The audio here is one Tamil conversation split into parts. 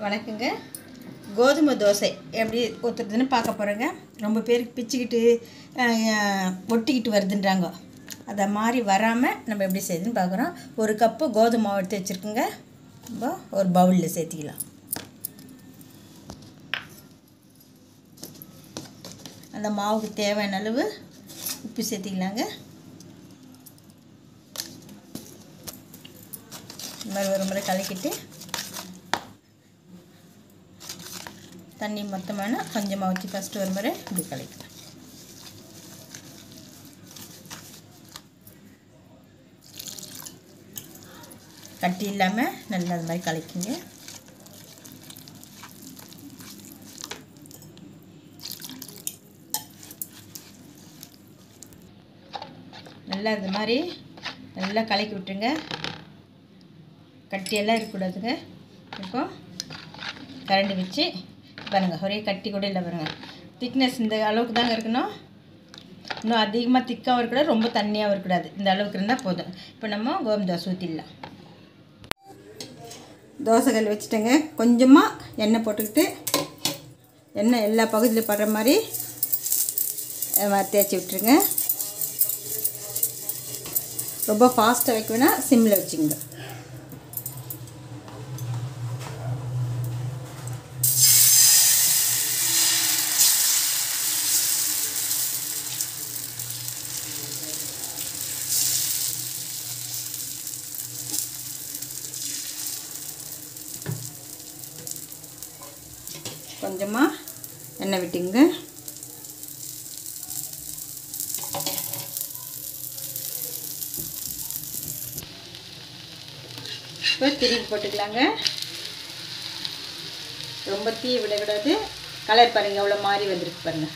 வணக்கங்க கோதுமை தோசை எப்படி ஊற்றுறதுன்னு பார்க்க போகிறேங்க ரொம்ப பேருக்கு பிச்சுக்கிட்டு அஹ், ஒட்டிக்கிட்டு வருதுன்றாங்க அதை மாதிரி வராமல் நம்ம எப்படி செய்யுதுன்னு பார்க்குறோம் ஒரு கப்பு கோதுமை மாவு எடுத்து வச்சுருக்குங்க இப்போ ஒரு பவுலில் சேர்த்திக்கலாம் அந்த மாவுக்கு தேவையான அளவு உப்பு சேர்த்திக்கலாங்க இந்த மாதிரி ஒரு முறை கலக்கிட்டு தண்ணி மொத்தமான கொஞ்சமாக ஊற்றி ஃபஸ்ட்டு ஒரு முறை இப்படி கலக்கலாம் கட்டி இல்லாமல் நல்லா அது மாதிரி கலக்கிங்க நல்லா இது மாதிரி நல்லா கலக்கி விட்டுருங்க கட்டியெல்லாம் இருக்கக்கூடாதுங்க இப்போ கரண்டி வச்சு பாருங்க ஒரே கட்டி கூட இல்லை பாருங்க திக்னஸ் இந்த அளவுக்கு தாங்க இருக்கணும் இன்னும் அதிகமாக திக்காகவும் இருக்கக்கூடாது ரொம்ப தண்ணியாகவும் இருக்கக்கூடாது இந்த அளவுக்கு இருந்தால் போதும் இப்போ நம்ம கோதுமை தோசை ஊற்றிடலாம் தோசைக்கல் வச்சுட்டேங்க கொஞ்சமாக எண்ணெய் போட்டுக்கிட்டு எண்ணெய் எல்லா பகுதியிலும் படுற மாதிரி அஹ், தேய்ச்சி விட்டுருங்க ரொம்ப ஃபாஸ்ட்டாக வைக்க வேணால் சிம்மில் வச்சுங்க கொஞ்சமாக எண்ணெய் விட்டுங்க இப்போ திருப்பி போட்டுக்கலாங்க ரொம்ப தீ விடக்கூடாது கலர் பாருங்கள் எவ்வளோ மாறி வந்திருக்கு பாருங்கள்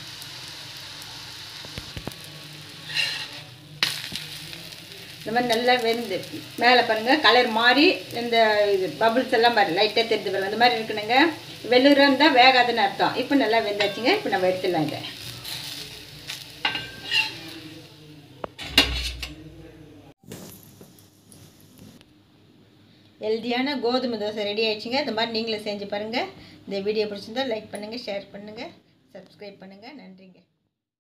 இந்த மாதிரி நல்லா வெந்து மேலே பாருங்கள் கலர் மாறி இந்த இது பபுள்ஸ் எல்லாம் பாரு லைட்டாக தெரிஞ்சு பாருங்க இந்த மாதிரி இருக்கணுங்க வெள்ளூராக இருந்தால் வேகாதுன்னு அர்த்தம் இப்போ நல்லா வெந்தாச்சுங்க இப்போ நம்ம எடுத்துடலாம் இதை ஹெல்தியான கோதுமை தோசை ரெடி ஆயிடுச்சுங்க இந்த மாதிரி நீங்களும் செஞ்சு பாருங்கள் இந்த வீடியோ பிடிச்சிருந்தா லைக் பண்ணுங்கள் ஷேர் பண்ணுங்கள் சப்ஸ்கிரைப் பண்ணுங்கள் நன்றிங்க